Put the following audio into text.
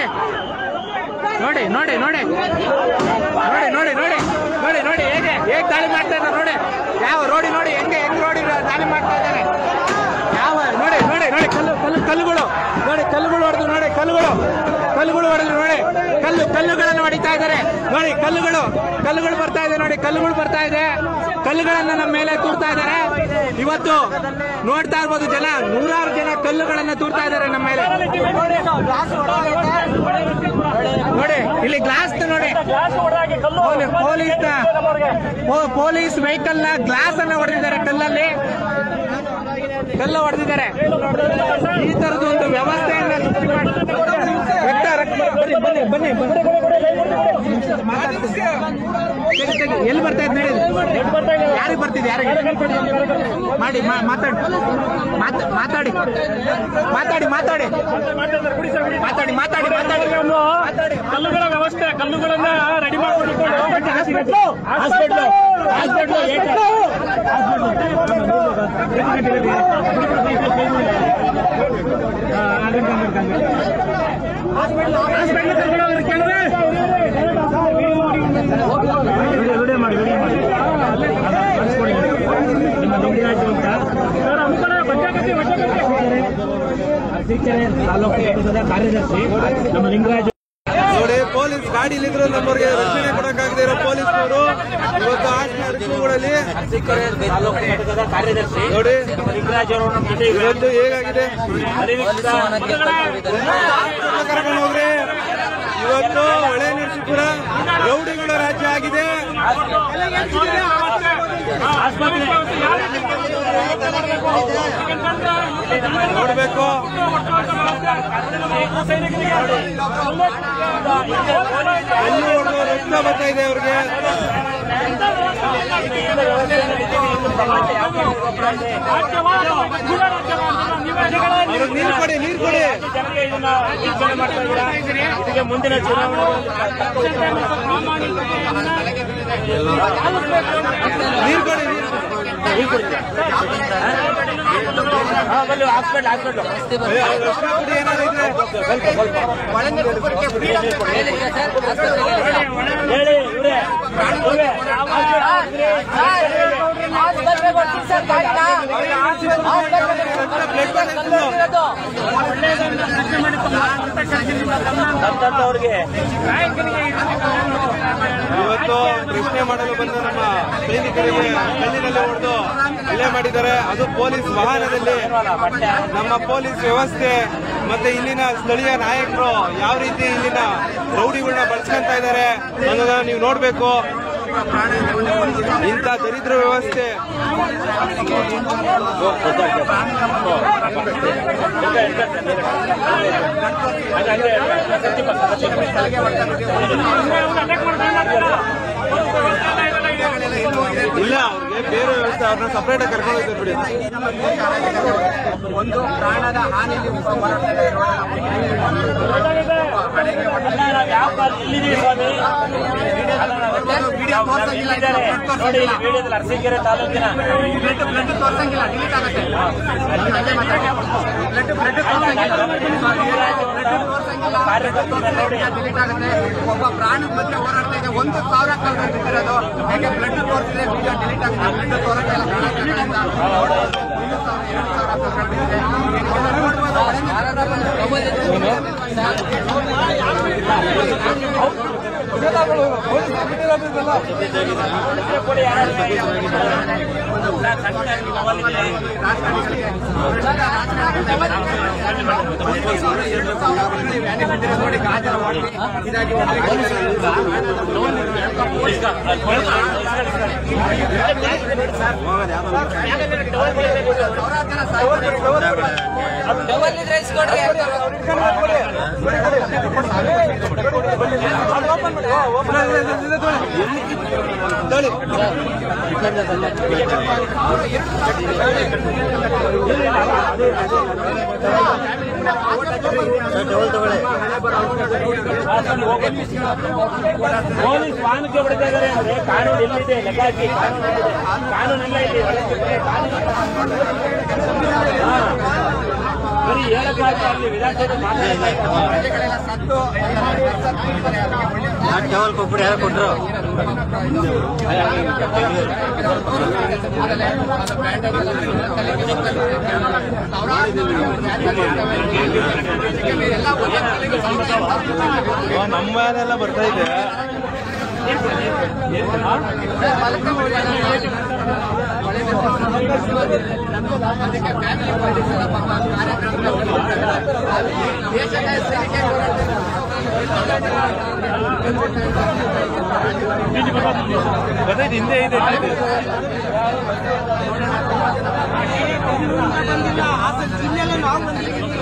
ನೋಡಿ ನೋಡಿ ನೋಡಿ ನೋಡಿ ನೋಡಿ ನೋಡಿ ನೋಡಿ ನೋಡಿ ಹೇಗೆ ಹೇಗೆ ದಾಳಿ ಮಾಡ್ತಾ ಇದ್ದಾರೆ ನೋಡಿ ಯಾವ ರೋಡಿ ನೋಡಿ ಹೆಂಗೆ ಹೆಂಗ್ ರೋಡಿ ದಾಳಿ ಮಾಡ್ತಾ ಇದ್ದಾರೆ ಯಾವ ನೋಡಿ ನೋಡಿ ನೋಡಿ ಕಲ್ಲು ಕಲ್ಲು ಕಲ್ಲುಗಳು ನೋಡಿ ಕಲ್ಲುಗಳು ಹೊಡೆದು ನೋಡಿ ಕಲ್ಲುಗಳು ಕಲ್ಲುಗಳು ಹೊಡೆದು ನೋಡಿ ಕಲ್ಲು ಕಲ್ಲುಗಳನ್ನು ಹೊಡಿತಾ ಇದ್ದಾರೆ ನೋಡಿ ಕಲ್ಲುಗಳು ಕಲ್ಲುಗಳು ಬರ್ತಾ ಇದೆ ನೋಡಿ ಕಲ್ಲುಗಳು ಬರ್ತಾ ಇದೆ ಕಲ್ಲುಗಳನ್ನ ನಮ್ಮ ಮೇಲೆ ತೂರ್ತಾ ಇದ್ದಾರೆ ಇವತ್ತು ನೋಡ್ತಾ ಇರ್ಬೋದು ಜನ ನೂರಾರು ಜನ ಕಲ್ಲುಗಳನ್ನ ತೂರ್ತಾ ಇದ್ದಾರೆ ನಮ್ಮ ಮೇಲೆ ನೋಡಿ ಇಲ್ಲಿ ಗ್ಲಾಸ್ ನೋಡಿ ಪೊಲೀ- ಪೊಲೀಸ್ ಪೊ- ಪೊಲೀಸ್ ವೆಹಿಕಲ್ ನ ಗ್ಲಾಸ್ ಅನ್ನ ಹೊಡೆದಿದ್ದಾರೆ ಕಲ್ಲಲ್ಲಿ ಕಲ್ಲು ಹೊಡೆದಿದ್ದಾರೆ ಈ ತರದ ಒಂದು ವ್ಯವಸ್ಥೆಯನ್ನ ಸೃಷ್ಟಿ ಮಾಡಿ ರಕ್ತ ರಕ್ತ ಬನ್ನಿ ಬನ್ನಿ ಬನ್ನಿ ಬನ್ನಿ ಮಾತಾಡ್ತೀನಿ. ತೆಗಿ, ತೆಗಿ. ಎಲ್ಲಿ ಬರ್ತಾ ಇದ್ ನೋಡಿ ಯಾರಿಗೆ ಬರ್ತಿದೆ ಯಾರಿಗೆ ಮಾಡಿ ಮಾ- ಮಾತಾಡಿ ಮಾತ- ಮಾತಾಡಿ ಮಾತಾಡಿ ಮಾತಾಡಿ ಮಾತಾಡಿ ಮಾತಾಡಿ ಮಾತಾಡಿ ಮಾತಾಡಿ ಕಲ್ಲುಗಳ ವ್ಯವಸ್ಥೆ ಕಲ್ಲುಗಳನ್ನ ರೆಡಿ ಮಾಡಿಕೊಂಡು ಹಾಸ್ಪಿಟ್ಲು ಹಾಸ್ಪಿಟ್ಲು ಹಾಸ್ಪಿಟ್ಲು ವಿಡಿಯೋ ಮಾಡಿ ವಿಡಿಯೋ ಮಾಡಿ ಕಳಿಸ್ಕೊಡಿ ನಿಮ್ಮ ಲಿಂಗರಾಜು ಅಂತ ಸರ್ ಅನುಕೂಲ ಬಜ್ಜಾಗತ್ತಿ ಅರ್ಸಿಕೆರೆ ತಾಲೂಕು ಘಟಕದ ಕಾರ್ಯದರ್ಶಿ ನಮ್ಮ ಲಿಂಗರಾಜು ನೋಡಿ ಪೊಲೀಸ್ ಗಾಡಿಲಿದ್ರು ನಮ್ಮವ್ರಿಗೆ ರಕ್ಷಣೆ ಕೊಡಕ್ಕಾಗದೇ ಇರೋ ಪೊಲೀಸ್ನವರು ಇವತ್ತು ಹಾಸನ ಅರಕೂಗಳಲ್ಲಿ ಅರ್ಸಿಕೆರೆ ತಾಲೂಕು ಘಟಕದ ಕಾರ್ಯದರ್ಶಿ ನೋಡಿ ನಮ್ಮ ಲಿಂಗರಾಜ್ ಅವರು ನಮ್ಮ ಜೊತೆ ಇದ್ದಾರೆ. ಇವತ್ತು ಹೇಗಾಗಿದೆ ಕರ್ಕೊಂಡು ಹೋಗ್ರಿ ಇವತ್ತು ಹೊಳೆ ನರಸೀಪುರ ರೌಡಿಗಳ ರಾಜ್ಯ ಆಗಿದೆ ನೋಡ್ಬೇಕು ಕಲ್ಲು ಹೊಡೆದು ರಕ್ತ ಬರ್ತಾ ಇದೆ ಅವ್ರಿಗೆ ಅವ್ರಿಗೆ ನೀರು ಕೊಡಿ ನೀರು ಕೊಡಿ ಇದಕ್ಕೆ ಮುಂದಿನ ಚುನಾವಣೆ ನೀರು ಕೊಡಿ ನೀರು ಬನ್ನಿ ಹಾಸ್ಪಿಟ್ಲ್ ಹಾಸ್ಪಿಟ್ಲ್ ಅಯ್ಯೋ, ರಕ್ತ ಕೊಡಿ ಏನಾದ್ರು ಇದ್ರೆ ಹೇಳಿ ಇವ್ರೆ ಇವ್ರೆ ಅವ್ರಿಗೆ ಇವತ್ತು ಪ್ರಶ್ನೆ ಮಾಡಲು ಬಂದ ನಮ್ಮ ಸೈನಿಕರಿಗೆ ಕಲ್ಲಿನಲ್ಲಿ ಹೊಡೆದು ಹಲ್ಲೆ ಮಾಡಿದ್ದಾರೆ ಅದು ಪೊಲೀಸ್ ವಾಹನದಲ್ಲಿ ನಮ್ಮ ಪೊಲೀಸ್ ವ್ಯವಸ್ಥೆ ಮತ್ತೆ ಇಲ್ಲಿನ ಸ್ಥಳೀಯ ನಾಯಕರು ಯಾವ ರೀತಿ ಇಲ್ಲಿನ ರೌಡಿಗಳನ್ನ ಬಳಸ್ಕೊಂತ ಇದ್ದಾರೆ ಅನ್ನೋದನ್ನ ನೀವು ನೋಡ್ಬೇಕು ಇಂಥ ದರಿದ್ರ ವ್ಯವಸ್ಥೆ ಇಲ್ಲ ಅವ್ರಿಗೆ ಬೇರೆ ವ್ಯವಸ್ಥೆ ಅವ್ರನ್ನ ಸಪರೇಟ್ ಕರ್ಕೊಂಡು ಹೋಗ್ತಾರೆ ಬಿಡಿ ಒಂದು ಪ್ರಾಣದ ಹಾನಿ ಇಲ್ಲಿದ್ದೀವಿ ಸ್ವಾಮಿ ನೋಡಿ ಇಲ್ಲಿ ವಿಡಿಯೋದಲ್ಲಿ ಅರಸೀಕೆರೆ ತಾಲೂಕಿನ ಬ್ಲಡ್ ಬ್ಲಡ್ ತೋರ್ಸಂಗಿಲ್ಲ ಡಿಲೀಟ್ ಆಗುತ್ತೆ ಅಲ್ಲೇ ಮಾತಾಡಿ ಬ್ಲಡ್ ಬ್ಲಡ್ ತೋರ್ಸಂಗಿಲ್ಲ ಡಿಲೀಟ್ ಆಗುತ್ತೆ ಒಬ್ಬ ಪ್ರಾಣದ ಮಧ್ಯೆ ಹೋರಾಡ್ತಾ ಇದೆ ಒಂದು ಸಾವಿರ ಕಾಲ್ ಬಿಟ್ಟಿರೋದು ಯಾಕೆ ಬ್ಲಡ್ ತೋರಿಸಿದ್ರೆ ವಿಡಿಯೋ ಡಿಲೀಟ್ ಆಗುತ್ತೆ ಬ್ಲಡ್ ತೋರಕ್ಕೆಲ್ಲ ಪ್ರಾಣ ಕಡೆಯಿಂದ ಒಂದು ಸಾವಿರ ಎರಡು ಸಾವಿರ ಕಾಲ್ ಬಿಟ್ಟಿದೆ ನೋಡಿ ಗಾಜರ ಮಾಡಿ ಇದಾಗಿ ತೊಳಿ. ಪೊಲೀಸ್ ವಾಹನಕ್ಕೆ ಹೊಡಿತಾ ಇದ್ದಾರೆ ಅಂದ್ರೆ ಕಾನೂನು ಎಲ್ಲಿದೆ ಲೆಕ್ಕ ಹಾಕಿ ಕಾನೂನು ಎಲ್ಲಿದೆ? ಕಾನೂನು ಎಲ್ಲ ಇದೆ ಒಳಗೆ ಕಾನೂನು ಬರೀ ಹೇಳಕ್ಕಾಗ್ತಾ ಅಲ್ಲಿ ವಿಧಾನಸಭೆ ಮಾತಾಡಕ್ಕಾಗ್ತಾ ಟವಲ್ ಕೊಟ್ಬಿಟ್ಟು ಯಾರು ಕೊಟ್ರು ನಮ್ಮ ಮೇಲೆಲ್ಲ ಬರ್ತಾ ಇದೆ ಗೊತ್ತಾಯ್ತು ಹಿಂದೆ ಇದೆ ಹಿಂದೆ ಇದೆ. ಬಂದಿಲ್ಲ ಹಾಸನ ಜಿಲ್ಲೆಯಲ್ಲೇ ನಾವು ಬಂದಿದ್ದೀವಿ